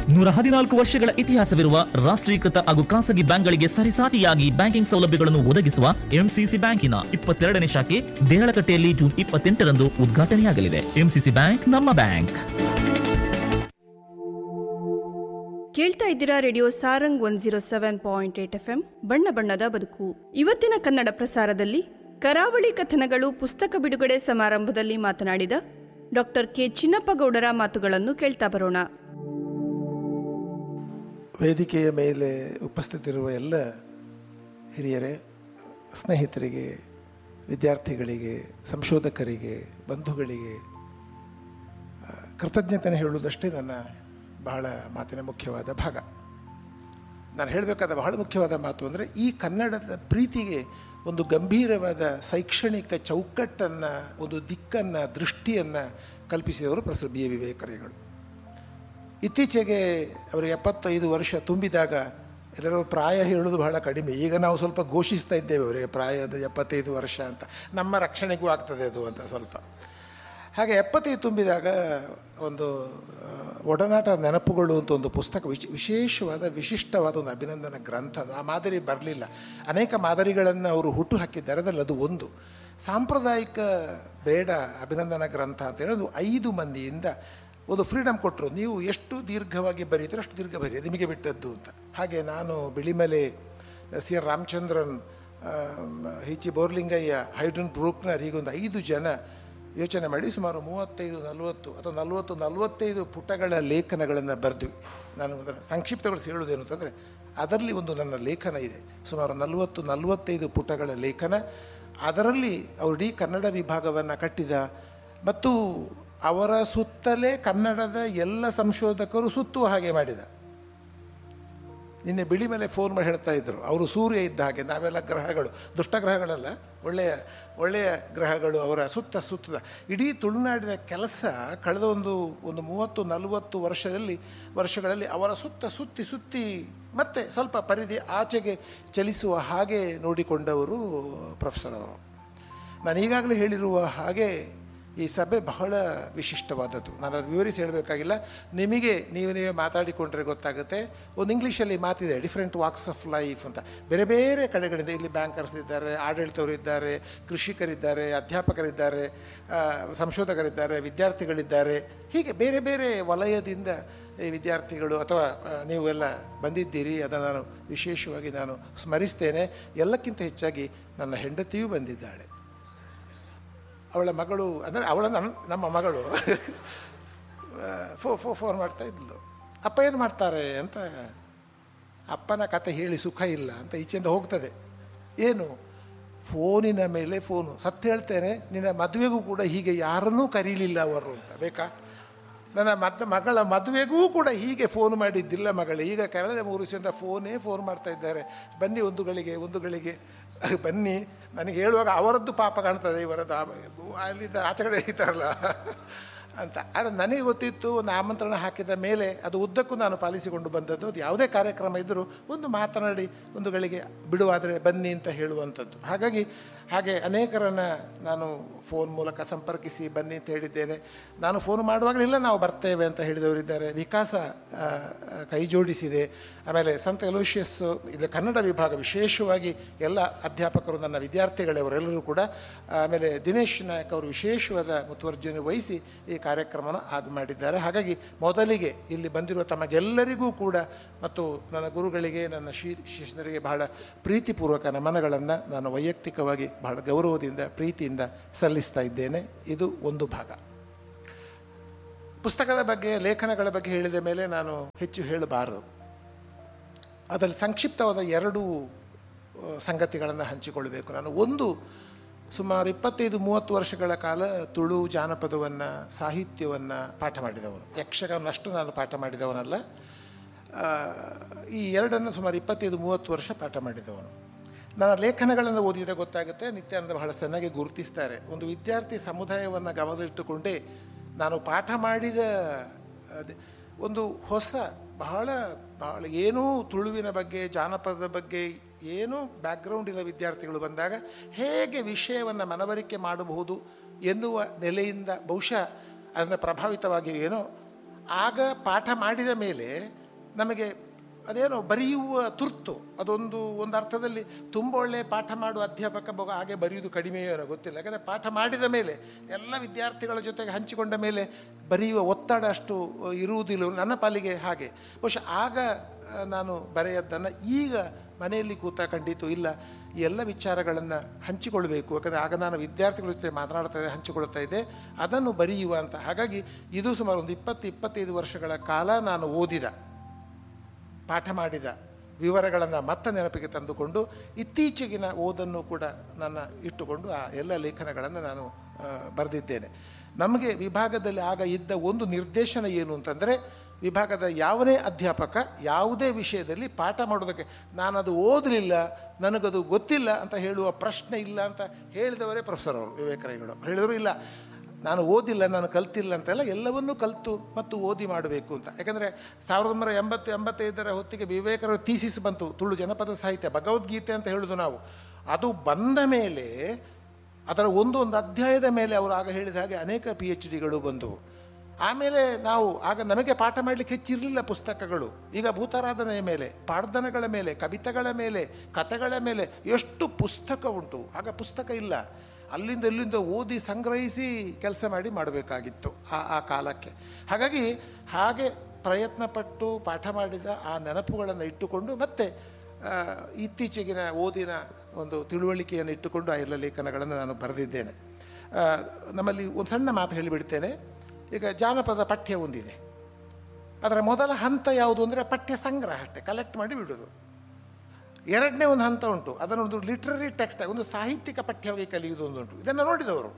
ನೂರ ಹದಿನಾಲ್ಕು ವರ್ಷಗಳ ಇತಿಹಾಸವಿರುವ ರಾಷ್ಟ್ರೀಕೃತ ಹಾಗೂ ಖಾಸಗಿ ಬ್ಯಾಂಕ್ಗಳಿಗೆ ಸರಿಸಾಟಿಯಾಗಿ ಬ್ಯಾಂಕಿಂಗ್ ಸೌಲಭ್ಯಗಳನ್ನು ಒದಗಿಸುವ ಎಂಸಿಸಿ ಬ್ಯಾಂಕಿನ ಇಪ್ಪತ್ತೆರಡನೇ ಶಾಖೆ ದೇರಳಕಟ್ಟೆಯಲ್ಲಿ ಜೂನ್ ಇಪ್ಪತ್ತೆಂಟರಂದು ಉದ್ಘಾಟನೆಯಾಗಲಿದೆ ಎಂಸಿಸಿ ಬ್ಯಾಂಕ್ ನಮ್ಮ ಬ್ಯಾಂಕ್ ಕೇಳ್ತಾ ಇದ್ದೀರಾ radio Sarang one zero seven point eight F M ಬಣ್ಣ ಬಣ್ಣದ ಬದುಕು ಇವತ್ತಿನ ಕನ್ನಡ ಪ್ರಸಾರದಲ್ಲಿ ಕರಾವಳಿ ಕಥನಗಳು ಪುಸ್ತಕ ಬಿಡುಗಡೆ ಸಮಾರಂಭದಲ್ಲಿ ಮಾತನಾಡಿದ ಡಾಕ್ಟರ್ ಕೆ ಚಿನ್ನಪ್ಪಗೌಡರ ಮಾತುಗಳನ್ನು ಕೇಳ್ತಾ ಬರೋಣ ವೇದಿಕೆಯ ಮೇಲೆ ಉಪಸ್ಥಿತಿರುವ ಎಲ್ಲ ಹಿರಿಯರೇ ಸ್ನೇಹಿತರಿಗೆ ವಿದ್ಯಾರ್ಥಿಗಳಿಗೆ ಸಂಶೋಧಕರಿಗೆ ಬಂಧುಗಳಿಗೆ ಆ, ಕೃತಜ್ಞತೆಯನ್ನು ಹೇಳುವುದಷ್ಟೇ ನನ್ನ ಬಹಳ ಮಾತಿನ ಮುಖ್ಯವಾದ ಭಾಗ ನಾನು ಹೇಳಬೇಕಾದ ಬಹಳ ಮುಖ್ಯವಾದ ಮಾತು ಅಂದರೆ ಈ ಕನ್ನಡದ ಪ್ರೀತಿಗೆ ಒಂದು ಗಂಭೀರವಾದ ಶೈಕ್ಷಣಿಕ ಚೌಕಟ್ಟನ್ನು ಒಂದು ದಿಕ್ಕನ್ನು ದೃಷ್ಟಿಯನ್ನು ಕಲ್ಪಿಸಿದವರು ಪ್ರೊಫೆಸರ್ ಬಿ ಎ ವಿವೇಕರಿಗಳು ಇತ್ತೀಚೆಗೆ ಅವರಿಗೆ ಎಪ್ಪತ್ತೈದು ವರ್ಷ ತುಂಬಿದಾಗ ಎಲ್ಲರೂ ಪ್ರಾಯ ಹೇಳೋದು ಬಹಳ ಕಡಿಮೆ ಈಗ ನಾವು ಸ್ವಲ್ಪ ಘೋಷಿಸ್ತಾ ಇದ್ದೇವೆ ಅವರಿಗೆ ಪ್ರಾಯದ ಎಪ್ಪತ್ತೈದು ವರ್ಷ ಅಂತ ನಮ್ಮ ರಕ್ಷಣೆಗೂ ಆಗ್ತದೆ ಅದು ಅಂತ ಸ್ವಲ್ಪ ಹಾಗೆ ಎಪ್ಪತ್ತೈದು ತುಂಬಿದಾಗ ಒಂದು ಆ, ಒಡನಾಟ ನೆನಪುಗಳು ಅಂತ ಒಂದು ಪುಸ್ತಕ ವಿಶ್ ವಿಶೇಷವಾದ ವಿಶಿಷ್ಟವಾದ ಒಂದು ಅಭಿನಂದನ ಗ್ರಂಥ ಅದು ಆ ಮಾದರಿ ಬರಲಿಲ್ಲ ಅನೇಕ ಮಾದರಿಗಳನ್ನು ಅವರು ಹುಟ್ಟು ಹಾಕಿದ್ದಾರೆ ಅದರಲ್ಲಿ ಅದು ಒಂದು ಸಾಂಪ್ರದಾಯಿಕ ಬೇಡ ಅಭಿನಂದನ ಗ್ರಂಥ ಅಂತ ಹೇಳೋದು ಐದು ಮಂದಿಯಿಂದ ಒಂದು ಫ್ರೀಡಮ್ ಕೊಟ್ಟರು ನೀವು ಎಷ್ಟು ದೀರ್ಘವಾಗಿ ಬರೀತೀರೋ ಅಷ್ಟು ದೀರ್ಘ ಬರೀ ನಿಮಗೆ ಬಿಟ್ಟದ್ದು ಅಂತ ಹಾಗೆ ನಾನು ಬಿಳಿಮಲೆ ಸಿ ಆರ್ ರಾಮಚಂದ್ರನ್ ಹಿಚಿ ಬೋರ್ಲಿಂಗಯ್ಯ ಹೈಡ್ರನ್ ಬ್ರೂಕ್ನರ್ ಹೀಗೊಂದು ಐದು ಜನ ಯೋಚನೆ ಮಾಡಿ ಸುಮಾರು ಮೂವತ್ತೈದು ನಲವತ್ತು ಅಥವಾ ನಲವತ್ತು ನಲವತ್ತೈದು ಪುಟಗಳ ಲೇಖನಗಳನ್ನು ಬರೆದ್ವಿ ನಾನು ಅದನ್ನು ಸಂಕ್ಷಿಪ್ತಗೊಳಿಸಿ ಹೇಳೋದೇನು ಅಂತಂದರೆ ಅದರಲ್ಲಿ ಒಂದು ನನ್ನ ಲೇಖನ ಇದೆ ಸುಮಾರು ನಲವತ್ತು ನಲವತ್ತೈದು ಪುಟಗಳ ಲೇಖನ ಅದರಲ್ಲಿ ಅವರು ಇಡೀ ಕನ್ನಡ ವಿಭಾಗವನ್ನು ಕಟ್ಟಿದ ಮತ್ತು ಅವರ ಸುತ್ತಲೇ ಕನ್ನಡದ ಎಲ್ಲ ಸಂಶೋಧಕರು ಸುತ್ತುವ ಹಾಗೆ ಮಾಡಿದ ನಿನ್ನೆ ಬಿಳಿ ಮೇಲೆ ಫೋನ್ ಮಾಡಿ ಹೇಳ್ತಾ ಇದ್ದರು ಅವರು ಸೂರ್ಯ ಇದ್ದ ಹಾಗೆ ನಾವೆಲ್ಲ ಗ್ರಹಗಳು ದುಷ್ಟ ಗ್ರಹಗಳಲ್ಲ ಒಳ್ಳೆಯ ಒಳ್ಳೆಯ ಗ್ರಹಗಳು ಅವರ ಸುತ್ತ ಸುತ್ತದ ಇಡೀ ತುಳುನಾಡಿನ ಕೆಲಸ ಕಳೆದ ಒಂದು ಒಂದು ಮೂವತ್ತು ನಲವತ್ತು ವರ್ಷದಲ್ಲಿ ವರ್ಷಗಳಲ್ಲಿ ಅವರ ಸುತ್ತ ಸುತ್ತಿ ಸುತ್ತಿ ಮತ್ತೆ ಸ್ವಲ್ಪ ಪರಿಧಿ ಆಚೆಗೆ ಚಲಿಸುವ ಹಾಗೆ ನೋಡಿಕೊಂಡವರು ಪ್ರೊಫೆಸರ್ ಅವರು ನಾನು ಈಗಾಗಲೇ ಹೇಳಿರುವ ಹಾಗೆ ಈ ಸಭೆ ಬಹಳ ವಿಶಿಷ್ಟವಾದದ್ದು ನಾನು ಅದು ವಿವರಿಸಿ ಹೇಳಬೇಕಾಗಿಲ್ಲ ನಿಮಗೆ ನೀವು ನೀವೇ ಮಾತಾಡಿಕೊಂಡ್ರೆ ಗೊತ್ತಾಗುತ್ತೆ ಒಂದು ಇಂಗ್ಲೀಷಲ್ಲಿ ಮಾತಿದೆ ಡಿಫ್ರೆಂಟ್ ವಾಕ್ಸ್ ಆಫ್ ಲೈಫ್ ಅಂತ ಬೇರೆ ಬೇರೆ ಕಡೆಗಳಿಂದ ಇಲ್ಲಿ ಬ್ಯಾಂಕರ್ಸ್ ಇದ್ದಾರೆ ಆಡಳಿತವರು ಇದ್ದಾರೆ ಕೃಷಿಕರಿದ್ದಾರೆ ಅಧ್ಯಾಪಕರಿದ್ದಾರೆ ಆ, ಸಂಶೋಧಕರಿದ್ದಾರೆ ವಿದ್ಯಾರ್ಥಿಗಳಿದ್ದಾರೆ ಹೀಗೆ ಬೇರೆ ಬೇರೆ ವಲಯದಿಂದ ಈ ವಿದ್ಯಾರ್ಥಿಗಳು ಅಥವಾ ಆ, ನೀವು ಎಲ್ಲ ಬಂದಿದ್ದೀರಿ ಅದನ್ನು ನಾನು ವಿಶೇಷವಾಗಿ ನಾನು ಸ್ಮರಿಸ್ತೇನೆ ಎಲ್ಲಕ್ಕಿಂತ ಹೆಚ್ಚಾಗಿ ನನ್ನ ಹೆಂಡತಿಯೂ ಬಂದಿದ್ದಾಳೆ ಅವಳ ಮಗಳು ಅಂದರೆ ಅವಳ ನಮ್ಮ ನಮ್ಮ ಮಗಳು ಫೋ ಫೋ ಫೋನ್ ಮಾಡ್ತಾ ಇದ್ಲು ಅಪ್ಪ ಏನು ಮಾಡ್ತಾರೆ ಅಂತ ಅಪ್ಪನ ಕತೆ ಹೇಳಿ ಸುಖ ಇಲ್ಲ ಅಂತ ಈಚೆಯಿಂದ ಹೋಗ್ತದೆ ಏನು ಫೋನಿನ ಮೇಲೆ ಫೋನು ಸತ್ಯ ಹೇಳ್ತೇನೆ ನಿನ್ನ ಮದುವೆಗೂ ಕೂಡ ಹೀಗೆ ಯಾರನ್ನೂ ಕರೀಲಿಲ್ಲ ಅವರು ಅಂತ ಬೇಕಾ ನನ್ನ ಮದ ಮಗಳ ಮದುವೆಗೂ ಕೂಡ ಹೀಗೆ ಫೋನ್ ಮಾಡಿದ್ದಿಲ್ಲ ಮಗಳೇ ಈಗ ಕಳೆದ ಮೂರು ದಿವಸದಿಂದ ಫೋನೇ ಫೋನ್ ಮಾಡ್ತಾ ಇದ್ದಾರೆ ಬನ್ನಿ ಒಂದು ಗಳಿಗೆ ಒಂದು ಗಳಿಗೆ ಬನ್ನಿ ನನಗೆ ಹೇಳುವಾಗ ಅವರದ್ದು ಪಾಪ ಕಾಣ್ತದೆ ಇವರದ್ದು ಆ- ಅಲ್ಲಿದ್ದ ಆಚೆ ಕಡೆ ಇದ್ದಾರಲ್ಲ ಅಂತ ಆದರೆ ನನಗೆ ಗೊತ್ತಿತ್ತು ಒಂದು ಆಮಂತ್ರಣ ಹಾಕಿದ ಮೇಲೆ ಅದು ಉದ್ದಕ್ಕೂ ನಾನು ಪಾಲಿಸಿಕೊಂಡು ಬಂದದ್ದು ಅದು ಯಾವುದೇ ಕಾರ್ಯಕ್ರಮ ಇದ್ದರೂ ಒಂದು ಮಾತನಾಡಿ ಒಂದು ಗಳಿಗೆ ಬಿಡುವಾದರೆ ಬನ್ನಿ ಅಂತ ಹೇಳುವಂಥದ್ದು ಹಾಗಾಗಿ ಹಾಗೆ ಅನೇಕರನ್ನು ನಾನು ಫೋನ್ ಮೂಲಕ ಸಂಪರ್ಕಿಸಿ ಬನ್ನಿ ಅಂತ ಹೇಳಿದ್ದೇನೆ ನಾನು ಫೋನ್ ಮಾಡುವಾಗಲೆಲ್ಲ ನಾವು ಬರ್ತೇವೆ ಅಂತ ಹೇಳಿದವರಿದ್ದಾರೆ ವಿಕಾಸ ಆ, ಆ, ಕೈ ಜೋಡಿಸಿದೆ ಆಮೇಲೆ ಸಂತ ಎಲೋಷಿಯಸ್ ಇದು ಕನ್ನಡ ವಿಭಾಗ ವಿಶೇಷವಾಗಿ ಎಲ್ಲ ಅಧ್ಯಾಪಕರು ನನ್ನ ವಿದ್ಯಾರ್ಥಿಗಳವರೆಲ್ಲರೂ ಕೂಡ ಆಮೇಲೆ ದಿನೇಶ್ ನಾಯಕ್ ಅವರು ವಿಶೇಷವಾದ ಮುತುವರ್ಜಿಯನ್ನು ವಹಿಸಿ ಈ ಕಾರ್ಯಕ್ರಮವನ್ನು ಆಗ ಮಾಡಿದ್ದಾರೆ ಹಾಗಾಗಿ ಮೊದಲಿಗೆ ಇಲ್ಲಿ ಬಂದಿರುವ ತಮಗೆಲ್ಲರಿಗೂ ಕೂಡ ಮತ್ತು ನನ್ನ ಗುರುಗಳಿಗೆ ನನ್ನ ಶಿ ಶಿಷ್ಯರಿಗೆ ಬಹಳ ಪ್ರೀತಿಪೂರ್ವಕ ನಮನಗಳನ್ನು ನಾನು ವೈಯಕ್ತಿಕವಾಗಿ ಬಹಳ ಗೌರವದಿಂದ ಪ್ರೀತಿಯಿಂದ ಸಲ್ಲಿಸ್ತಾ ಇದ್ದೇನೆ ಇದು ಒಂದು ಭಾಗ ಪುಸ್ತಕದ ಬಗ್ಗೆ ಲೇಖನಗಳ ಬಗ್ಗೆ ಹೇಳಿದ ಮೇಲೆ ನಾನು ಹೆಚ್ಚು ಹೇಳಬಾರದು ಅದರಲ್ಲಿ ಸಂಕ್ಷಿಪ್ತವಾದ ಎರಡು ಸಂಗತಿಗಳನ್ನು ಹಂಚಿಕೊಳ್ಳಬೇಕು ನಾನು ಒಂದು ಸುಮಾರು ಇಪ್ಪತ್ತೈದು ಮೂವತ್ತು ವರ್ಷಗಳ ಕಾಲ ತುಳು ಜಾನಪದವನ್ನು ಸಾಹಿತ್ಯವನ್ನು ಪಾಠ ಮಾಡಿದವನು ಯಕ್ಷಗಾನಷ್ಟು ನಾನು ಪಾಠ ಮಾಡಿದವನಲ್ಲ ಆ, ಈ ಎರಡನ್ನು ಸುಮಾರು ಇಪ್ಪತ್ತೈದು ಮೂವತ್ತು ವರ್ಷ ಪಾಠ ಮಾಡಿದವನು ನನ್ನ ಲೇಖನಗಳನ್ನು ಓದಿದರೆ ಗೊತ್ತಾಗುತ್ತೆ ನಿತ್ಯಾನಂದ ಬಹಳ ಚೆನ್ನಾಗಿ ಗುರುತಿಸ್ತಾರೆ ಒಂದು ವಿದ್ಯಾರ್ಥಿ ಸಮುದಾಯವನ್ನು ಗಮನದಲ್ಲಿಟ್ಟುಕೊಂಡೇ ನಾನು ಪಾಠ ಮಾಡಿದ ಅದೇ ಒಂದು ಹೊಸ ಬಹಳ ಬಹಳ ಏನೂ ತುಳುವಿನ ಬಗ್ಗೆ ಜಾನಪದದ ಬಗ್ಗೆ ಏನೂ ಬ್ಯಾಕ್ಗ್ರೌಂಡ್ ಇರೋ ವಿದ್ಯಾರ್ಥಿಗಳು ಬಂದಾಗ ಹೇಗೆ ವಿಷಯವನ್ನು ಮನವರಿಕೆ ಮಾಡಬಹುದು ಎನ್ನುವ ನೆಲೆಯಿಂದ ಬಹುಶಃ ಅದನ್ನು ಪ್ರಭಾವಿತವಾಗಿ ಏನೋ ಆಗ ಪಾಠ ಮಾಡಿದ ಮೇಲೆ ನಮಗೆ ಅದೇನೋ ಬರೆಯುವ ತುರ್ತು ಅದೊಂದು ಒಂದು ಅರ್ಥದಲ್ಲಿ ತುಂಬ ಒಳ್ಳೆಯ ಪಾಠ ಮಾಡುವ ಅಧ್ಯಾಪಕ ಬಹು ಹಾಗೆ ಬರೆಯುವುದು ಕಡಿಮೆಯೋ ಏನೋ ಗೊತ್ತಿಲ್ಲ ಯಾಕಂದರೆ ಪಾಠ ಮಾಡಿದ ಮೇಲೆ ಎಲ್ಲ ವಿದ್ಯಾರ್ಥಿಗಳ ಜೊತೆಗೆ ಹಂಚಿಕೊಂಡ ಮೇಲೆ ಬರೆಯುವ ಒತ್ತಡ ಅಷ್ಟು ಇರುವುದಿಲ್ಲ ನನ್ನ ಪಾಲಿಗೆ ಹಾಗೆ ಬಹುಶಃ ಆಗ ಆ, ನಾನು ಬರೆಯದ್ದನ್ನು ಈಗ ಮನೆಯಲ್ಲಿ ಕೂತ ಖಂಡಿತ ಇಲ್ಲ ಈ ಎಲ್ಲ ವಿಚಾರಗಳನ್ನು ಹಂಚಿಕೊಳ್ಬೇಕು ಯಾಕಂದರೆ ಆಗ ನಾನು ವಿದ್ಯಾರ್ಥಿಗಳ ಜೊತೆ ಮಾತನಾಡ್ತಾ ಇದ್ದೆ ಹಂಚಿಕೊಳ್ತಾ ಇದ್ದೆ ಅದನ್ನು ಬರೆಯುವ ಅಂತ ಹಾಗಾಗಿ ಇದು ಸುಮಾರು ಒಂದು ಇಪ್ಪತ್ತು ಇಪ್ಪತ್ತೈದು ವರ್ಷಗಳ ಕಾಲ ನಾನು ಓದಿದ ಪಾಠ ಮಾಡಿದ ವಿವರಗಳನ್ನು ಮತ್ತೆ ನೆನಪಿಗೆ ತಂದುಕೊಂಡು ಇತ್ತೀಚೆಗಿನ ಓದನ್ನು ಕೂಡ ನನ್ನ ಇಟ್ಟುಕೊಂಡು ಆ ಎಲ್ಲ ಲೇಖನಗಳನ್ನು ನಾನು ಆ, ಬರೆದಿದ್ದೇನೆ ನಮಗೆ ವಿಭಾಗದಲ್ಲಿ ಆಗ ಇದ್ದ ಒಂದು ನಿರ್ದೇಶನ ಏನು ಅಂತಂದರೆ ವಿಭಾಗದ ಯಾವನೇ ಅಧ್ಯಾಪಕ ಯಾವುದೇ ವಿಷಯದಲ್ಲಿ ಪಾಠ ಮಾಡೋದಕ್ಕೆ ನಾನದು ಓದಲಿಲ್ಲ ನನಗದು ಗೊತ್ತಿಲ್ಲ ಅಂತ ಹೇಳುವ ಪ್ರಶ್ನೆ ಇಲ್ಲ ಅಂತ ಹೇಳಿದವರೇ ಪ್ರೊಫೆಸರ್ ಅವರು ವಿವೇಕರೈಗಳು ಹೇಳಿದರು ಇಲ್ಲ ನಾನು ಓದಿಲ್ಲ ನಾನು ಕಲ್ತಿಲ್ಲ ಅಂತೆಲ್ಲ ಎಲ್ಲವನ್ನೂ ಕಲಿತು ಮತ್ತು ಓದಿ ಮಾಡಬೇಕು ಅಂತ ಯಾಕಂದರೆ ಸಾವಿರದ ಒಂಬೈನೂರ ಎಂಬತ್ತು ಎಂಬತ್ತೈದರ ಹೊತ್ತಿಗೆ ವಿವೇಕರ ಥೀಸಿಸ್ ಬಂತು ತುಳು ಜನಪದ ಸಾಹಿತ್ಯ ಭಗವದ್ಗೀತೆ ಅಂತ ಹೇಳೋದು ನಾವು ಅದು ಬಂದ ಮೇಲೆ ಅದರ ಒಂದು ಒಂದು ಅಧ್ಯಾಯದ ಮೇಲೆ ಅವರು ಆಗ ಹೇಳಿದ ಹಾಗೆ ಅನೇಕ ಪಿ ಎಚ್ ಡಿಗಳು ಬಂದವು ಆಮೇಲೆ ನಾವು ಆಗ ನಮಗೆ ಪಾಠ ಮಾಡಲಿಕ್ಕೆ ಹೆಚ್ಚಿರಲಿಲ್ಲ ಪುಸ್ತಕಗಳು ಈಗ ಭೂತಾರಾಧನೆಯ ಮೇಲೆ ಪಾಡ್ದನಗಳ ಮೇಲೆ ಕವಿತೆಗಳ ಮೇಲೆ ಕಥೆಗಳ ಮೇಲೆ ಎಷ್ಟು ಪುಸ್ತಕ ಉಂಟು ಆಗ ಪುಸ್ತಕ ಇಲ್ಲ ಅಲ್ಲಿಂದ ಇಲ್ಲಿಂದ ಓದಿ ಸಂಗ್ರಹಿಸಿ ಕೆಲಸ ಮಾಡಿ ಮಾಡಬೇಕಾಗಿತ್ತು ಆ ಆ ಕಾಲಕ್ಕೆ ಹಾಗಾಗಿ ಹಾಗೆ ಪ್ರಯತ್ನಪಟ್ಟು ಪಾಠ ಮಾಡಿದ ಆ ನೆನಪುಗಳನ್ನು ಇಟ್ಟುಕೊಂಡು ಮತ್ತೆ ಆ, ಇತ್ತೀಚೆಗಿನ ಓದಿನ ಒಂದು ತಿಳುವಳಿಕೆಯನ್ನು ಇಟ್ಟುಕೊಂಡು ಆ ಎಲ್ಲ ಲೇಖನಗಳನ್ನು ನಾನು ಬರೆದಿದ್ದೇನೆ ಆ, ನಮ್ಮಲ್ಲಿ ಒಂದು ಸಣ್ಣ ಮಾತು ಹೇಳಿಬಿಡ್ತೇನೆ ಈಗ ಜಾನಪದ ಪಠ್ಯ ಒಂದಿದೆ ಅದರ ಮೊದಲ ಹಂತ ಯಾವುದು ಅಂದರೆ ಪಠ್ಯ ಸಂಗ್ರಹ ಅಷ್ಟೇ ಕಲೆಕ್ಟ್ ಮಾಡಿ ಬಿಡೋದು ಎರಡನೇ ಒಂದು ಹಂತ ಉಂಟು ಅದನ್ನೊಂದು ಲಿಟ್ರರಿ ಟೆಕ್ಸ್ಟ್ ಒಂದು ಸಾಹಿತ್ಯಿಕ ಪಠ್ಯವಾಗಿ ಕಲಿಯುವುದು ಒಂದು ಉಂಟು ಇದನ್ನು ನೋಡಿದವರು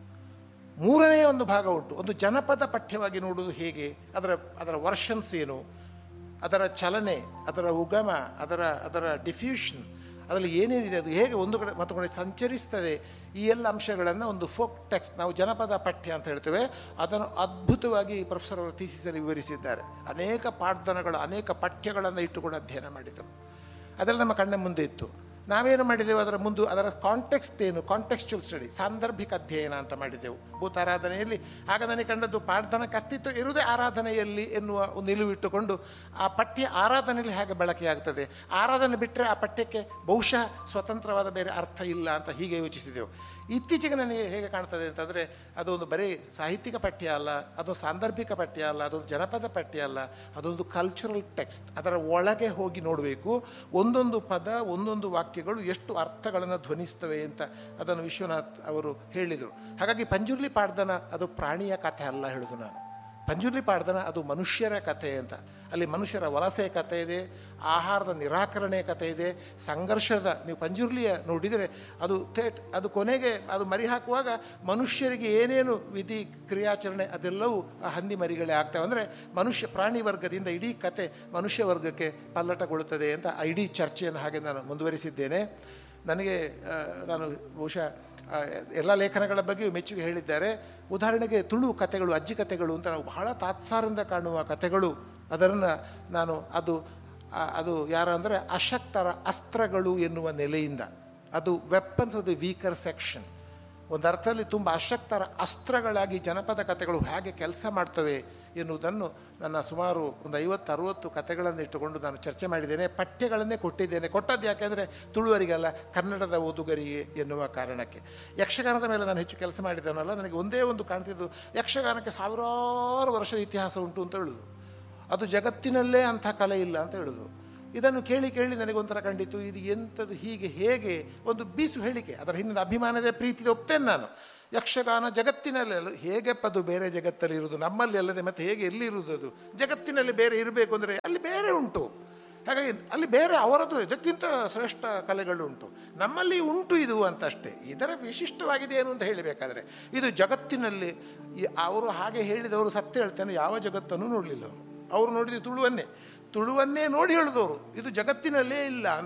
ಮೂರನೇ ಒಂದು ಭಾಗ ಉಂಟು ಒಂದು ಜನಪದ ಪಠ್ಯವಾಗಿ ನೋಡುವುದು ಹೇಗೆ ಅದರ ಅದರ ವರ್ಷನ್ಸ್ ಏನು ಅದರ ಚಲನೆ ಅದರ ಉಗಮ ಅದರ ಅದರ ಡಿಫ್ಯೂಷನ್ ಅದರಲ್ಲಿ ಏನೇನಿದೆ ಅದು ಹೇಗೆ ಒಂದು ಕಡೆ ಮತ್ತು ಕಡೆ ಸಂಚರಿಸ್ತದೆ ಈ ಎಲ್ಲ ಅಂಶಗಳನ್ನು ಒಂದು ಫೋಕ್ ಟೆಕ್ಸ್ಟ್ ನಾವು ಜನಪದ ಪಠ್ಯ ಅಂತ ಹೇಳ್ತೇವೆ ಅದನ್ನು ಅದ್ಭುತವಾಗಿ ಪ್ರೊಫೆಸರ್ ಅವರು ಥೀಸಿಸಲ್ಲಿ ವಿವರಿಸಿದ್ದಾರೆ ಅನೇಕ ಪಾಠದನಗಳು ಅನೇಕ ಪಠ್ಯಗಳನ್ನು ಇಟ್ಟುಕೊಂಡು ಅಧ್ಯಯನ ಮಾಡಿದರು ಅದೆಲ್ಲ ನಮ್ಮ ಕಣ್ಣ ಮುಂದೆ ಇತ್ತು ನಾವೇನು ಮಾಡಿದೆವು ಅದರ ಮುಂದೆ ಅದರ ಕಾಂಟೆಕ್ಸ್ಟ್ ಏನು ಕಾಂಟೆಕ್ಸ್ಚುವಲ್ ಸ್ಟಡಿ ಸಾಂದರ್ಭಿಕ ಅಧ್ಯಯನ ಅಂತ ಮಾಡಿದೆವು ಭೂತಾರಾಧನೆಯಲ್ಲಿ ಆಗ ನನಗೆ ಕಂಡದ್ದು ಪ್ರಾರ್ಥನಕ್ಕೆ ಅಸ್ತಿತ್ವ ಇರುವುದೇ ಆರಾಧನೆಯಲ್ಲಿ ಎನ್ನುವ ಒಂದು ನಿಲುವು ಇಟ್ಟುಕೊಂಡು ಆ ಪಠ್ಯ ಆರಾಧನೆಯಲ್ಲಿ ಹೇಗೆ ಬಳಕೆಯಾಗ್ತದೆ ಆರಾಧನೆ ಬಿಟ್ಟರೆ ಆ ಪಠ್ಯಕ್ಕೆ ಬಹುಶಃ ಸ್ವತಂತ್ರವಾದ ಬೇರೆ ಅರ್ಥ ಇಲ್ಲ ಅಂತ ಹೀಗೆ ಯೋಚಿಸಿದೆವು ಇತ್ತೀಚೆಗೆ ನನಗೆ ಹೇಗೆ ಕಾಣ್ತದೆ ಅಂತಂದರೆ ಅದೊಂದು ಬರೀ ಸಾಹಿತ್ಯಿಕ ಪಠ್ಯ ಅಲ್ಲ ಅದೊಂದು ಸಾಂದರ್ಭಿಕ ಪಠ್ಯ ಅಲ್ಲ ಅದೊಂದು ಜನಪದ ಪಠ್ಯ ಅಲ್ಲ ಅದೊಂದು ಕಲ್ಚರಲ್ ಟೆಕ್ಸ್ಟ್ ಅದರ ಒಳಗೆ ಹೋಗಿ ನೋಡಬೇಕು ಒಂದೊಂದು ಪದ ಒಂದೊಂದು ವಾಕ್ಯಗಳು ಎಷ್ಟು ಅರ್ಥಗಳನ್ನು ಧ್ವನಿಸ್ತವೆ ಅಂತ ಅದನ್ನು ವಿಶ್ವನಾಥ್ ಅವರು ಹೇಳಿದರು ಹಾಗಾಗಿ ಪಂಜುರ್ಲಿ ಪಾಡ್ದನ ಅದು ಪ್ರಾಣಿಯ ಕಥೆ ಅಲ್ಲ ಹೇಳೋದು ನಾನು ಪಂಜುರ್ಲಿ ಪಾಡ್ದನ ಅದು ಮನುಷ್ಯರ ಕಥೆ ಅಂತ ಅಲ್ಲಿ ಮನುಷ್ಯರ ವಲಸೆ ಕಥೆ ಇದೆ ಆಹಾರದ ನಿರಾಕರಣೆ ಕಥೆ ಇದೆ ಸಂಘರ್ಷದ ನೀವು ಪಂಜುರ್ಲಿಯ ನೋಡಿದರೆ ಅದು ಥೇಟ್ ಅದು ಕೊನೆಗೆ ಅದು ಮರಿ ಹಾಕುವಾಗ ಮನುಷ್ಯರಿಗೆ ಏನೇನು ವಿಧಿ ಕ್ರಿಯಾಚರಣೆ ಅದೆಲ್ಲವೂ ಆ ಹಂದಿ ಮರಿಗಳೇ ಆಗ್ತವೆ ಅಂದರೆ ಮನುಷ್ಯ ಪ್ರಾಣಿ ವರ್ಗದಿಂದ ಇಡೀ ಕತೆ ಮನುಷ್ಯ ವರ್ಗಕ್ಕೆ ಪಲ್ಲಟಗೊಳ್ಳುತ್ತದೆ ಅಂತ ಆ ಇಡೀ ಚರ್ಚೆಯನ್ನು ಹಾಗೆ ನಾನು ಮುಂದುವರಿಸಿದ್ದೇನೆ ನನಗೆ ಆ, ನಾನು ಬಹುಶಃ ಆ, ಎಲ್ಲ ಲೇಖನಗಳ ಬಗ್ಗೆಯೂ ಮೆಚ್ಚುಗೆ ಹೇಳಿದ್ದಾರೆ ಉದಾಹರಣೆಗೆ ತುಳು ಕಥೆಗಳು ಅಜ್ಜಿ ಕಥೆಗಳು ಅಂತ ನಾವು ಬಹಳ ತಾತ್ಸಾರದಿಂದ ಕಾಣುವ ಕಥೆಗಳು ಅದನ್ನು ನಾನು ಅದು ಆ, ಅದು ಯಾರ ಅಂದರೆ ಅಶಕ್ತರ ಅಸ್ತ್ರಗಳು ಎನ್ನುವ ನೆಲೆಯಿಂದ ಅದು weapons of the weaker section ಒಂದು ಅರ್ಥದಲ್ಲಿ ತುಂಬ ಅಶಕ್ತರ ಅಸ್ತ್ರಗಳಾಗಿ ಜನಪದ ಕಥೆಗಳು ಹೇಗೆ ಕೆಲಸ ಮಾಡ್ತವೆ ಎನ್ನುವುದನ್ನು ನನ್ನ ಸುಮಾರು ಒಂದು ಐವತ್ತು ಅರುವತ್ತು ಕಥೆಗಳನ್ನು ಇಟ್ಟುಕೊಂಡು ನಾನು ಚರ್ಚೆ ಮಾಡಿದ್ದೇನೆ ಪಠ್ಯಗಳನ್ನೇ ಕೊಟ್ಟಿದ್ದೇನೆ ಕೊಟ್ಟದ್ದು ಯಾಕೆಂದರೆ ತುಳುವರಿಗಲ್ಲ ಕನ್ನಡದ ಓದುಗರಿಗೆ ಎನ್ನುವ ಕಾರಣಕ್ಕೆ ಯಕ್ಷಗಾನದ ಮೇಲೆ ನಾನು ಹೆಚ್ಚು ಕೆಲಸ ಮಾಡಿದ್ದೇನಲ್ಲ ನನಗೆ ಒಂದೇ ಒಂದು ಕಾಣ್ತಿದ್ದು ಯಕ್ಷಗಾನಕ್ಕೆ ಸಾವಿರಾರು ವರ್ಷದ ಇತಿಹಾಸ ಉಂಟು ಅಂತ ಹೇಳೋದು ಅದು ಜಗತ್ತಿನಲ್ಲೇ ಅಂಥ ಕಲೆ ಇಲ್ಲ ಅಂತ ಹೇಳೋದು ಇದನ್ನು ಕೇಳಿ ಕೇಳಿ ನನಗೊಂಥರ ಕಂಡಿತು ಇದು ಎಂಥದ್ದು ಹೀಗೆ ಹೇಗೆ ಒಂದು ಬೀಸು ಹೇಳಿಕೆ ಅದರ ಹಿಂದಿನ ಅಭಿಮಾನದ ಪ್ರೀತಿದೆ ಒಪ್ತೇನೆ ನಾನು ಯಕ್ಷಗಾನ ಜಗತ್ತಿನಲ್ಲೆಲ್ಲ ಹೇಗೆ ಅದು ಬೇರೆ ಜಗತ್ತಲ್ಲಿ ಇರುವುದು ನಮ್ಮಲ್ಲಿ ಅಲ್ಲದೆ ಮತ್ತೆ ಹೇಗೆ ಎಲ್ಲಿ ಇರುವುದು ಅದು ಜಗತ್ತಿನಲ್ಲಿ ಬೇರೆ ಇರಬೇಕು ಅಂದರೆ ಅಲ್ಲಿ ಬೇರೆ ಉಂಟು ಹಾಗಾಗಿ ಅಲ್ಲಿ ಬೇರೆ ಅವರದ್ದು ಇದಕ್ಕಿಂತ ಶ್ರೇಷ್ಠ ಕಲೆಗಳುಂಟು ನಮ್ಮಲ್ಲಿ ಉಂಟು ಇದು ಅಂತಷ್ಟೇ ಇದರ ವಿಶಿಷ್ಟವಾಗಿದೆ ಏನು ಅಂತ ಹೇಳಬೇಕಾದ್ರೆ ಇದು ಜಗತ್ತಿನಲ್ಲಿ ಈ ಅವರು ಹಾಗೆ ಹೇಳಿದವರು ಸತ್ಯ ಹೇಳ್ತಾನೆ ಯಾವ ಜಗತ್ತನ್ನು ನೋಡಲಿಲ್ಲ ಅವರು ಅವರು ನೋಡಿದ ತುಳುವನ್ನೇ ತುಳುವನ್ನೇ ನೋಡಿ ಹೇಳಿದವರು ಇದು ಜಗತ್ತಿನಲ್ಲೇ ಇಲ್ಲ ಅಂತ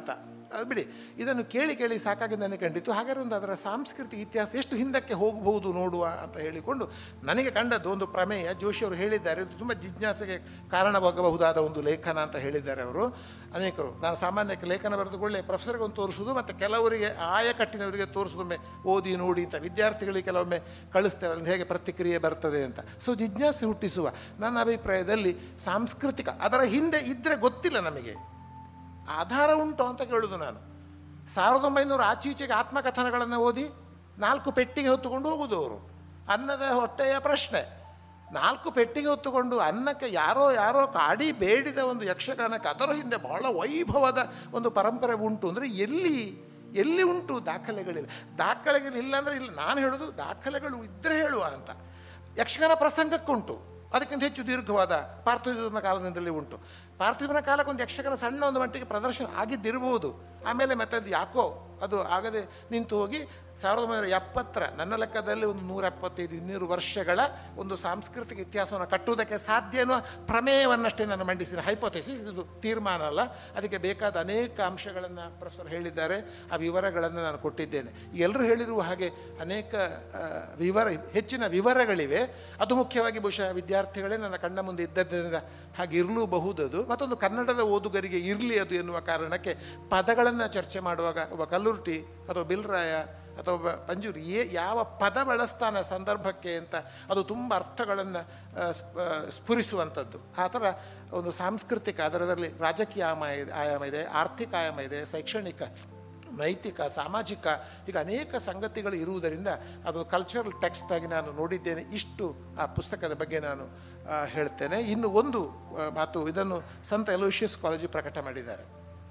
ಅದು ಬಿಡಿ ಇದನ್ನು ಕೇಳಿ ಕೇಳಿ ಸಾಕಾಗಿ ನನಗೆ ಕಂಡಿತು ಹಾಗಾದ್ರೆ ಒಂದು ಅದರ ಸಾಂಸ್ಕೃತಿಕ ಇತಿಹಾಸ ಎಷ್ಟು ಹಿಂದಕ್ಕೆ ಹೋಗಬಹುದು ನೋಡುವ ಅಂತ ಹೇಳಿಕೊಂಡು ನನಗೆ ಕಂಡದ್ದು ಒಂದು ಪ್ರಮೇಯ ಜೋಶಿಯವರು ಹೇಳಿದ್ದಾರೆ ಇದು ತುಂಬ ಜಿಜ್ಞಾಸೆಗೆ ಕಾರಣವಾಗಬಹುದಾದ ಒಂದು ಲೇಖನ ಅಂತ ಹೇಳಿದ್ದಾರೆ ಅವರು ಅನೇಕರು ನಾನು ಸಾಮಾನ್ಯಕ್ಕೆ ಲೇಖನ ಬರೆದುಕೊಳ್ಳೆ ಪ್ರೊಫೆಸರ್ಗೆ ಒಂದು ತೋರಿಸೋದು ಮತ್ತು ಕೆಲವರಿಗೆ ಆಯಕಟ್ಟಿನವರಿಗೆ ತೋರಿಸೋದೊಮ್ಮೆ ಓದಿ ನೋಡಿ ಅಂತ ವಿದ್ಯಾರ್ಥಿಗಳಿಗೆ ಕೆಲವೊಮ್ಮೆ ಕಳಿಸ್ತೇವೆ ಅಲ್ಲಿ ಹೇಗೆ ಪ್ರತಿಕ್ರಿಯೆ ಬರ್ತದೆ ಅಂತ ಸೊ ಜಿಜ್ಞಾಸೆ ಹುಟ್ಟಿಸುವ ನನ್ನ ಅಭಿಪ್ರಾಯದಲ್ಲಿ ಸಾಂಸ್ಕೃತಿಕ ಅದರ ಹಿಂದೆ ಇದ್ದರೆ ಗೊತ್ತಿಲ್ಲ ನಮಗೆ ಆಧಾರ ಉಂಟು ಅಂತ ಕೇಳೋದು ನಾನು ಸಾವಿರದ ಒಂಬೈನೂರ ಆಚೀಚೆಗೆ ಆತ್ಮಕಥನಗಳನ್ನು ಓದಿ ನಾಲ್ಕು ಪೆಟ್ಟಿಗೆ ಹೊತ್ತುಕೊಂಡು ಹೋಗುದು ಅವರು ಅನ್ನದ ಹೊಟ್ಟೆಯ ಪ್ರಶ್ನೆ ನಾಲ್ಕು ಪೆಟ್ಟಿಗೆ ಹೊತ್ತುಕೊಂಡು ಅನ್ನಕ್ಕೆ ಯಾರೋ ಯಾರೋ ಕಾಡಿ ಬೇಡಿದ ಒಂದು ಯಕ್ಷಗಾನಕ್ಕೆ ಅದರ ಹಿಂದೆ ಬಹಳ ವೈಭವದ ಒಂದು ಪರಂಪರೆ ಉಂಟು ಅಂದರೆ ಎಲ್ಲಿ ಎಲ್ಲಿ ಉಂಟು ದಾಖಲೆಗಳಿಲ್ಲ ದಾಖಲೆಗಳಿಲ್ಲ ಅಂದರೆ ಇಲ್ಲ ನಾನು ಹೇಳೋದು ದಾಖಲೆಗಳು ಇದ್ದರೆ ಹೇಳುವ ಅಂತ ಯಕ್ಷಗಾನ ಪ್ರಸಂಗಕ್ಕುಂಟು ಅದಕ್ಕಿಂತ ಹೆಚ್ಚು ದೀರ್ಘವಾದ ಪಾರ್ಥಿವನ ಕಾಲದಿಂದಲೇ ಉಂಟು ಪಾರ್ಥಿವನ ಕಾಲಕ್ಕೆ ಒಂದು ಯಕ್ಷಗಾನ ಸಣ್ಣ ಒಂದು ಮಟ್ಟಿಗೆ ಪ್ರದರ್ಶನ ಆಗಿದ್ದಿರಬಹುದು ಆಮೇಲೆ ಮತ್ತೆ ಅದು ಯಾಕೋ ಅದು ಆಗದೆ ನಿಂತು ಹೋಗಿ ಸಾವಿರದ ಒಂಬೈನೂರ ಎಪ್ಪತ್ತರ ನನ್ನ ಲೆಕ್ಕದಲ್ಲಿ ಒಂದು ನೂರ ಎಪ್ಪತ್ತೈದು ಇನ್ನೂರು ವರ್ಷಗಳ ಒಂದು ಸಾಂಸ್ಕೃತಿಕ ಇತಿಹಾಸವನ್ನು ಕಟ್ಟುವುದಕ್ಕೆ ಸಾಧ್ಯ ಅನ್ನುವ ಪ್ರಮೇಯವನ್ನಷ್ಟೇ ನಾನು ಮಂಡಿಸಿದ ಹೈಪೋಥೆಸಿಸ್ ಇದು ತೀರ್ಮಾನ ಅಲ್ಲ ಅದಕ್ಕೆ ಬೇಕಾದ ಅನೇಕ ಅಂಶಗಳನ್ನು ಪ್ರೊಫೆಸರ್ ಹೇಳಿದ್ದಾರೆ ಆ ವಿವರಗಳನ್ನು ನಾನು ಕೊಟ್ಟಿದ್ದೇನೆ ಎಲ್ಲರೂ ಹೇಳಿರುವ ಹಾಗೆ ಅನೇಕ ಆ, ವಿವರ ಹೆಚ್ಚಿನ ವಿವರಗಳಿವೆ ಅದು ಮುಖ್ಯವಾಗಿ ಬಹುಶಃ ವಿದ್ಯಾರ್ಥಿಗಳೇ ನನ್ನ ಕಣ್ಣ ಮುಂದೆ ಇದ್ದದ್ದರಿಂದ ಹಾಗೆ ಇರಲೂಬಹುದು ಅದು ಮತ್ತೊಂದು ಕನ್ನಡದ ಓದುಗರಿಗೆ ಇರಲಿ ಅದು ಎನ್ನುವ ಕಾರಣಕ್ಕೆ ಪದಗಳನ್ನು ಚರ್ಚೆ ಮಾಡುವಾಗ ಒಬ್ಬ ಕಲ್ಲುರ್ಟಿ ಅಥವಾ ಬಿಲ್ರಾಯ ಅಥವಾ ಒಬ್ಬ ಪಂಜೂರಿ ಏ ಯಾವ ಪದ ಬಳಸ್ತಾನೆ ಸಂದರ್ಭಕ್ಕೆ ಅಂತ ಅದು ತುಂಬ ಅರ್ಥಗಳನ್ನು ಆ, ಸ್ಪ- ಸ್ಫುರಿಸುವಂಥದ್ದು ಆ ಥರ ಒಂದು ಸಾಂಸ್ಕೃತಿಕ ಅದರಲ್ಲಿ ರಾಜಕೀಯ ಆಯಾಮ ಇದೆ ಆಯಾಮ ಇದೆ ಆರ್ಥಿಕ ಆಯಾಮ ಇದೆ ಶೈಕ್ಷಣಿಕ ನೈತಿಕ ಸಾಮಾಜಿಕ ಈಗ ಅನೇಕ ಸಂಗತಿಗಳು ಇರುವುದರಿಂದ ಅದು ಕಲ್ಚರಲ್ ಟೆಕ್ಸ್ಟ್ ಆಗಿ ನಾನು ನೋಡಿದ್ದೇನೆ ಇಷ್ಟು ಆ ಪುಸ್ತಕದ ಬಗ್ಗೆ ನಾನು ಆ, ಹೇಳ್ತೇನೆ ಇನ್ನು ಒಂದು ಆ, ಮಾತು ಇದನ್ನು ಸಂತ ಎಲೋಷಿಯಸ್ ಕಾಲೇಜು ಪ್ರಕಟ ಮಾಡಿದ್ದಾರೆ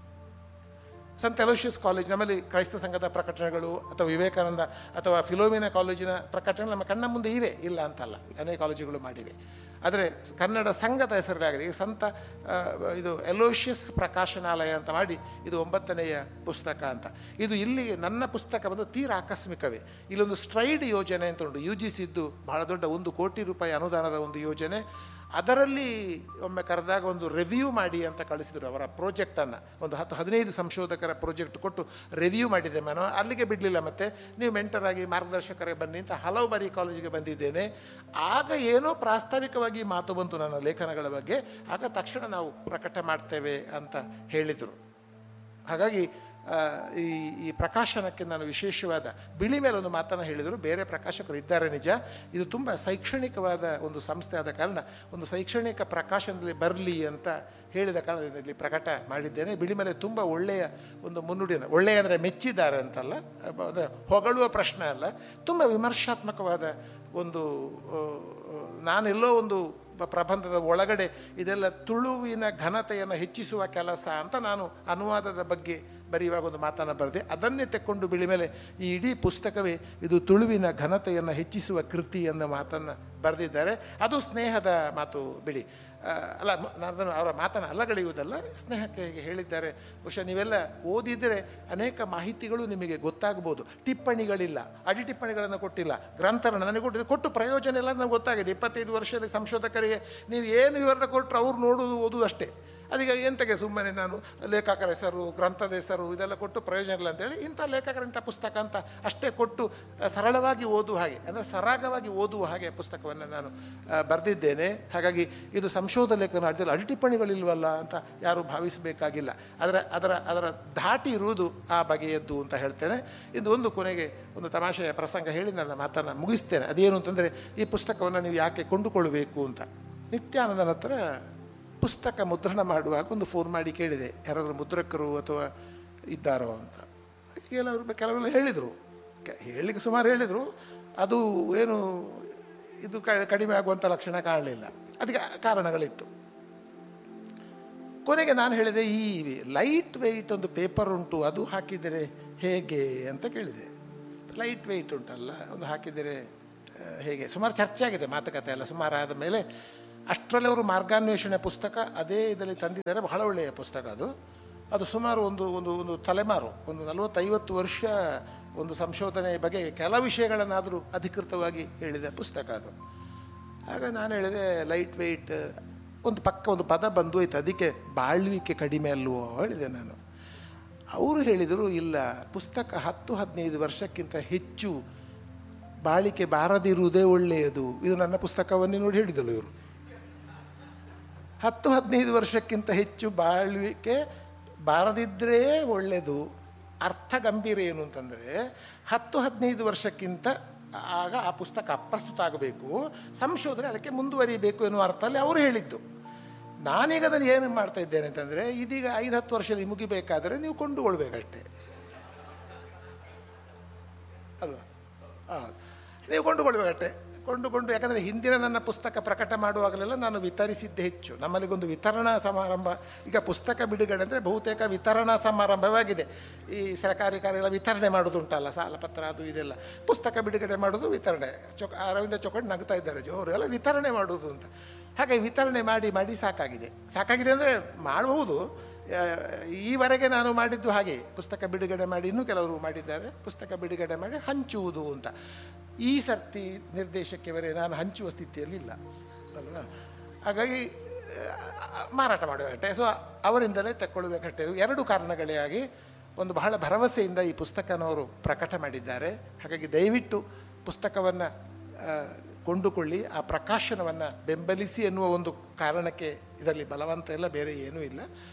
ಸಂತ ಎಲೋಷಿಯಸ್ ಕಾಲೇಜ್ ನಮ್ಮಲ್ಲಿ ಕ್ರೈಸ್ತ ಸಂಘದ ಪ್ರಕಟಣೆಗಳು ಅಥವಾ ವಿವೇಕಾನಂದ ಅಥವಾ ಫಿಲೋಮಿನ ಕಾಲೇಜಿನ ಪ್ರಕಟಣೆ ನಮ್ಮ ಕಣ್ಣ ಮುಂದೆ ಇವೆ ಇಲ್ಲ ಅಂತಲ್ಲ ಅನೇಕ ಕಾಲೇಜುಗಳು ಮಾಡಿವೆ ಆದರೆ ಕನ್ನಡ ಸಂಘದ ಹೆಸರಿಲಾಗಿದೆ ಈಗ ಸಂತ ಆ, ಇದು ಎಲೋಷಿಯಸ್ ಪ್ರಕಾಶನಾಲಯ ಅಂತ ಮಾಡಿ ಇದು ಒಂಬತ್ತನೆಯ ಪುಸ್ತಕ ಅಂತ ಇದು ಇಲ್ಲಿ ನನ್ನ ಪುಸ್ತಕ ಬಂದು ತೀರಾ ಆಕಸ್ಮಿಕವೇ ಇಲ್ಲೊಂದು ಸ್ಟ್ರೈಡ್ ಯೋಜನೆ ಅಂತ ಉಂಟು ಯು ಜಿ ಸಿದ್ದು ಬಹಳ ದೊಡ್ಡ ಒಂದು ಕೋಟಿ ರೂಪಾಯಿ ಅನುದಾನದ ಒಂದು ಯೋಜನೆ ಅದರಲ್ಲಿ ಒಮ್ಮೆ ಕರೆದಾಗ ಒಂದು ರಿವ್ಯೂ ಮಾಡಿ ಅಂತ ಕಳಿಸಿದರು ಅವರ ಪ್ರಾಜೆಕ್ಟನ್ನು ಒಂದು ಹತ್ತು ಹದಿನೈದು ಸಂಶೋಧಕರ ಪ್ರಾಜೆಕ್ಟ್ ಕೊಟ್ಟು ರಿವ್ಯೂ ಮಾಡಿದ್ದೆ ನಾನು ಅಲ್ಲಿಗೆ ಬಿಡಲಿಲ್ಲ ಮತ್ತೆ ನೀವು ಮೆಂಟರಾಗಿ ಮಾರ್ಗದರ್ಶಕರಿಗೆ ಬನ್ನಿ ಅಂತ ಹಲವು ಬಾರಿ ಕಾಲೇಜಿಗೆ ಬಂದಿದ್ದೇನೆ ಆಗ ಏನೋ ಪ್ರಾಸ್ತಾವಿಕವಾಗಿ ಮಾತು ಬಂತು ನನ್ನ ಲೇಖನಗಳ ಬಗ್ಗೆ ಆಗ ತಕ್ಷಣ ನಾವು ಪ್ರಕಟ ಮಾಡ್ತೇವೆ ಅಂತ ಹೇಳಿದರು ಹಾಗಾಗಿ ಆ, ಈ ಈ ಪ್ರಕಾಶನಕ್ಕೆ ನಾನು ವಿಶೇಷವಾದ ಬಿಳಿ ಮೇಲೆ ಒಂದು ಮಾತನ್ನು ಹೇಳಿದರು ಬೇರೆ ಪ್ರಕಾಶಕರು ಇದ್ದಾರೆ ನಿಜ ಇದು ತುಂಬ ಶೈಕ್ಷಣಿಕವಾದ ಒಂದು ಸಂಸ್ಥೆ ಆದ ಕಾರಣ ಒಂದು ಶೈಕ್ಷಣಿಕ ಪ್ರಕಾಶನದಲ್ಲಿ ಬರಲಿ ಅಂತ ಹೇಳಿದ ಕಾರಣದಿಂದ ಇಲ್ಲಿ ಪ್ರಕಟ ಮಾಡಿದ್ದೇನೆ ಬಿಳಿ ಮೇಲೆ ತುಂಬ ಒಳ್ಳೆಯ ಒಂದು ಮುನ್ನುಡಿಯನ್ನು ಒಳ್ಳೆಯ ಅಂದರೆ ಮೆಚ್ಚಿದ್ದಾರೆ ಅಂತಲ್ಲ ಅಂದರೆ ಹೊಗಳುವ ಪ್ರಶ್ನೆ ಅಲ್ಲ ತುಂಬ ವಿಮರ್ಶಾತ್ಮಕವಾದ ಒಂದು ಆ, ನಾನೆಲ್ಲೋ ಒಂದು ಬ- ಪ್ರಬಂಧದ ಒಳಗಡೆ ಇದೆಲ್ಲ ತುಳುವಿನ ಘನತೆಯನ್ನು ಹೆಚ್ಚಿಸುವ ಕೆಲಸ ಅಂತ ನಾನು ಅನುವಾದದ ಬಗ್ಗೆ ಬರೆಯುವಾಗ ಒಂದು ಮಾತನ್ನು ಬರೆದೆ ಅದನ್ನೇ ತೆಕ್ಕೊಂಡು ಬಿಳಿ ಮೇಲೆ ಈ ಇಡೀ ಪುಸ್ತಕವೇ ಇದು ತುಳುವಿನ ಘನತೆಯನ್ನು ಹೆಚ್ಚಿಸುವ ಕೃತಿ ಅನ್ನೋ ಮಾತನ್ನು ಬರೆದಿದ್ದಾರೆ ಅದು ಸ್ನೇಹದ ಮಾತು ಬಿಳಿ ಆ, ಅಲ್ಲ ಮ- ನಾನು ಅದನ್ನು ಅವರ ಮಾತನ್ನು ಅಲ್ಲಗಳೆಯುವುದಲ್ಲ ಸ್ನೇಹಕ್ಕೆ ಹೀಗೆ ಹೇಳಿದ್ದಾರೆ ಬಹುಶಃ ನೀವೆಲ್ಲ ಓದಿದರೆ ಅನೇಕ ಮಾಹಿತಿಗಳು ನಿಮಗೆ ಗೊತ್ತಾಗ್ಬೋದು ಟಿಪ್ಪಣಿಗಳಿಲ್ಲ ಅಡಿ ಟಿಪ್ಪಣಿಗಳನ್ನು ಕೊಟ್ಟಿಲ್ಲ ಗ್ರಂಥಗಳನ್ನು ನನಗೆ ಕೊಟ್ಟಿದ್ದು ಕೊಟ್ಟು ಪ್ರಯೋಜನ ಇಲ್ಲ ಅಂತ ನನಗೆ ಗೊತ್ತಾಗಿದೆ ಇಪ್ಪತ್ತೈದು ವರ್ಷದ ಸಂಶೋಧಕರಿಗೆ ನೀವು ಏನು ವಿವರಣೆ ಕೊಟ್ಟರು ಅವ್ರು ನೋಡೋದು ಓದುವುದು ಅಷ್ಟೇ ಅದೀಗ ಎಂತಗೆ ಸುಮ್ಮನೆ ನಾನು ಲೇಖಕರ ಹೆಸರು ಗ್ರಂಥದ ಹೆಸರು ಇದೆಲ್ಲ ಕೊಟ್ಟು ಪ್ರಯೋಜನ ಇಲ್ಲ ಅಂತೇಳಿ ಇಂಥ ಲೇಖಕರ ಇಂಥ ಪುಸ್ತಕ ಅಂತ ಅಷ್ಟೇ ಕೊಟ್ಟು ಆ, ಸರಳವಾಗಿ ಓದುವ ಹಾಗೆ ಅಂದರೆ ಸರಾಗವಾಗಿ ಓದುವ ಹಾಗೆ ಪುಸ್ತಕವನ್ನು ನಾನು ಆ, ಬರೆದಿದ್ದೇನೆ ಹಾಗಾಗಿ ಇದು ಸಂಶೋಧ ಲೇಖನ ಅದರಲ್ಲಿ ಅಡಿಟಿಪ್ಪಣಿಗಳಿಲ್ವಲ್ಲ ಅಂತ ಯಾರೂ ಭಾವಿಸಬೇಕಾಗಿಲ್ಲ ಅದರ ಅದರ ಅದರ ಧಾಟಿ ಇರುವುದು ಆ ಬಗೆಯದ್ದು ಅಂತ ಹೇಳ್ತೇನೆ ಇದು ಒಂದು ಕೊನೆಗೆ ಒಂದು ತಮಾಷೆಯ ಪ್ರಸಂಗ ಹೇಳಿ ನನ್ನ ಮಾತನ್ನು ಮುಗಿಸ್ತೇನೆ ಅದೇನು ಅಂತಂದರೆ ಈ ಪುಸ್ತಕವನ್ನು ನೀವು ಯಾಕೆ ಕೊಂಡುಕೊಳ್ಳಬೇಕು ಅಂತ ನಿತ್ಯಾನಂದನ ಹತ್ರ ಪುಸ್ತಕ ಮುದ್ರಣ ಮಾಡುವಾಗ ಒಂದು ಫೋನ್ ಮಾಡಿ ಕೇಳಿದೆ ಯಾರಾದರೂ ಮುದ್ರಕರು ಅಥವಾ ಇದ್ದಾರೋ ಅಂತ ಕೆಲವರು ಕೆಲವೆಲ್ಲ ಹೇಳಿದರು ಹೇಳಲಿಕ್ಕೆ ಸುಮಾರು ಹೇಳಿದರು ಅದು ಏನು ಇದು ಕ ಕಡಿಮೆ ಆಗುವಂಥ ಲಕ್ಷಣ ಕಾಣಲಿಲ್ಲ ಅದಕ್ಕೆ ಕಾರಣಗಳಿತ್ತು ಕೊನೆಗೆ ನಾನು ಹೇಳಿದೆ ಈ ಲೈಟ್ ವೆಯ್ಟ್ ಒಂದು ಪೇಪರ್ ಉಂಟು ಅದು ಹಾಕಿದರೆ ಹೇಗೆ ಅಂತ ಕೇಳಿದೆ ಲೈಟ್ ವೆಯ್ಟ್ ಉಂಟಲ್ಲ ಒಂದು ಹಾಕಿದರೆ ಆ, ಹೇಗೆ ಸುಮಾರು ಚರ್ಚೆ ಆಗಿದೆ ಮಾತುಕತೆ ಎಲ್ಲ ಸುಮಾರು ಆದ ಮೇಲೆ ಅಷ್ಟರಲ್ಲಿ ಅವರು ಮಾರ್ಗಾನ್ವೇಷಣೆ ಪುಸ್ತಕ ಅದೇ ಇದರಲ್ಲಿ ತಂದಿದ್ದಾರೆ ಬಹಳ ಒಳ್ಳೆಯ ಪುಸ್ತಕ ಅದು ಅದು ಸುಮಾರು ಒಂದು ಒಂದು ಒಂದು ತಲೆಮಾರು ಒಂದು ನಲವತ್ತೈವತ್ತು ವರ್ಷ ಒಂದು ಸಂಶೋಧನೆ ಬಗ್ಗೆ ಕೆಲ ವಿಷಯಗಳನ್ನಾದರೂ ಅಧಿಕೃತವಾಗಿ ಹೇಳಿದ ಪುಸ್ತಕ ಅದು ಆಗ ನಾನು ಹೇಳಿದೆ ಲೈಟ್ ವೆಯ್ಟ್ ಒಂದು ಪಕ್ಕ ಒಂದು ಪದ ಬಂದು ಹೋಯ್ತು ಅದಕ್ಕೆ ಬಾಳ್ವಿಕೆ ಕಡಿಮೆ ಅಲ್ವೋ ಹೇಳಿದೆ ನಾನು ಅವರು ಹೇಳಿದರು ಇಲ್ಲ ಪುಸ್ತಕ ಹತ್ತು ಹದಿನೈದು ವರ್ಷಕ್ಕಿಂತ ಹೆಚ್ಚು ಬಾಳಿಕೆ ಬಾರದಿರುವುದೇ ಒಳ್ಳೆಯದು ಇದು ನನ್ನ ಪುಸ್ತಕವನ್ನೇ ನೋಡಿ ಹೇಳಿದಳು ಇವರು ಹತ್ತು ಹದಿನೈದು ವರ್ಷಕ್ಕಿಂತ ಹೆಚ್ಚು ಬಾಳ್ವಿಕೆ ಬಾರದಿದ್ದರೆ ಒಳ್ಳೆಯದು ಅರ್ಥ ಗಂಭೀರ ಏನು ಅಂತಂದರೆ ಹತ್ತು ಹದಿನೈದು ವರ್ಷಕ್ಕಿಂತ ಆಗ ಆ ಪುಸ್ತಕ ಅಪ್ರಸ್ತುತ ಆಗಬೇಕು ಸಂಶೋಧನೆ ಅದಕ್ಕೆ ಮುಂದುವರಿಬೇಕು ಎನ್ನುವ ಅರ್ಥದಲ್ಲಿ ಅವರು ಹೇಳಿದ್ದು ನಾನೀಗ ಅದನ್ನು ಏನು ಮಾಡ್ತಾ ಇದ್ದೇನೆ ಅಂತಂದರೆ ಇದೀಗ ಐದು ಹತ್ತು ವರ್ಷದಲ್ಲಿ ಮುಗಿಬೇಕಾದರೆ ನೀವು ಕೊಂಡುಕೊಳ್ಬೇಕಷ್ಟೇ ಅಲ್ವಾ ಹಾಂ ನೀವು ಕೊಂಡುಕೊಳ್ಬೇಕಷ್ಟೆ ಕೊಂಡುಕೊಂಡು ಯಾಕಂದರೆ ಹಿಂದಿನ ನನ್ನ ಪುಸ್ತಕ ಪ್ರಕಟ ಮಾಡುವಾಗಲೆಲ್ಲ ನಾನು ವಿತರಿಸಿದ್ದೆ ಹೆಚ್ಚು ನಮ್ಮಲ್ಲಿಗೊಂದು ವಿತರಣಾ ಸಮಾರಂಭ ಈಗ ಪುಸ್ತಕ ಬಿಡುಗಡೆ ಅಂದರೆ ಬಹುತೇಕ ವಿತರಣಾ ಸಮಾರಂಭವಾಗಿದೆ ಈ ಸರ್ಕಾರಿ ಕಾರ್ಯ ವಿತರಣೆ ಮಾಡೋದುಂಟಲ್ಲ ಸಾಲ ಪತ್ರ ಅದು ಇದೆಲ್ಲ ಪುಸ್ತಕ ಬಿಡುಗಡೆ ಮಾಡೋದು ವಿತರಣೆ ಚೊಕ್ ಅರವಿಂದ ಚೊಕಡ್ ನಗ್ತಾ ಇದ್ದಾರೆ ಜೋರು ಎಲ್ಲ ವಿತರಣೆ ಮಾಡೋದು ಅಂತ ಹಾಗೆ ವಿತರಣೆ ಮಾಡಿ ಮಾಡಿ ಸಾಕಾಗಿದೆ ಸಾಕಾಗಿದೆ ಅಂದರೆ ಮಾಡಬಹುದು ಆ, ಈವರೆಗೆ ನಾನು ಮಾಡಿದ್ದು ಹಾಗೆ ಪುಸ್ತಕ ಬಿಡುಗಡೆ ಮಾಡಿ ಇನ್ನೂ ಕೆಲವರು ಮಾಡಿದ್ದಾರೆ ಪುಸ್ತಕ ಬಿಡುಗಡೆ ಮಾಡಿ ಹಂಚುವುದು ಅಂತ ಈ ಸರ್ತಿ ನಿರ್ದೇಶಕ್ಕೆ ಬೇರೆ ನಾನು ಹಂಚುವ ಸ್ಥಿತಿಯಲ್ಲಿಲ್ಲ ಅಲ್ವಾ ಹಾಗಾಗಿ ಆ, ಮಾರಾಟ ಮಾಡಬೇಕಟ್ಟೆ ಸೊ ಅವರಿಂದಲೇ ತಕ್ಕೊಳ್ಬೇಕಟ್ಟೆ ಎರಡು ಕಾರಣಗಳೇ ಆಗಿ ಒಂದು ಬಹಳ ಭರವಸೆಯಿಂದ ಈ ಪುಸ್ತಕನವರು ಪ್ರಕಟ ಮಾಡಿದ್ದಾರೆ ಹಾಗಾಗಿ ದಯವಿಟ್ಟು ಪುಸ್ತಕವನ್ನು ಕೊಂಡುಕೊಳ್ಳಿ ಆ ಪ್ರಕಾಶನವನ್ನು ಬೆಂಬಲಿಸಿ ಎನ್ನುವ ಒಂದು ಕಾರಣಕ್ಕೆ ಇದರಲ್ಲಿ ಬಲವಂತ ಎಲ್ಲ ಬೇರೆ ಏನೂ ಇಲ್ಲ